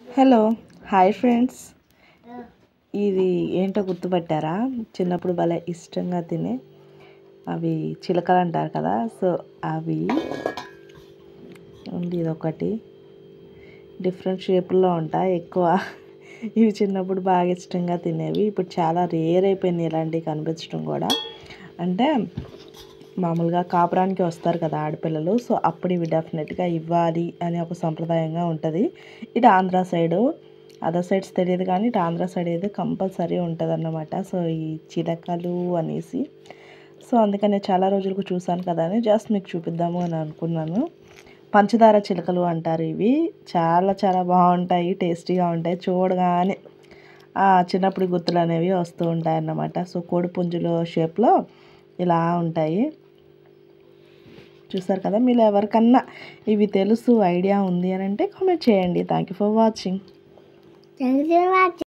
hello hi friends ఇది ఏంటో గుర్తుపట్టారా చిన్నప్పుడు భలే ఇష్టంగా తినే అవి చిలకలు అంటారు కదా సో అవి ఉంది ఇదొకటి డిఫరెంట్ షేపుల్లో ఉంటాయి ఎక్కువ ఇవి చిన్నప్పుడు బాగా ఇష్టంగా తినేవి ఇప్పుడు చాలా రేర్ అయిపోయింది ఇలాంటివి కనిపించడం కూడా అంటే మామూలుగా కాపురానికి వస్తారు కదా ఆడపిల్లలు సో అప్పుడు ఇవి డెఫినెట్గా ఇవ్వాలి అని ఒక సంప్రదాయంగా ఉంటుంది ఇటు ఆంధ్ర సైడు అదర్ సైడ్స్ తెలియదు కానీ ఇటు ఆంధ్ర సైడ్ అయితే కంపల్సరీ ఉంటుంది అన్నమాట సో ఈ చిలకలు అనేసి సో అందుకని చాలా రోజులకు చూశాను కదా అని జస్ట్ మీకు చూపిద్దాము అని అనుకున్నాను పంచదార చిలకలు అంటారు ఇవి చాలా చాలా బాగుంటాయి టేస్టీగా ఉంటాయి చూడగానే ఆ చిన్నప్పుడు గుర్తులు అనేవి వస్తూ ఉంటాయి అన్నమాట సో కోడి పుంజుల షేప్లో ఇలా ఉంటాయి చూసారు కదా మీరు ఎవరికన్నా ఇవి తెలుసు ఐడియా ఉంది అని అంటే కామెంట్ చేయండి thank you for watching thank you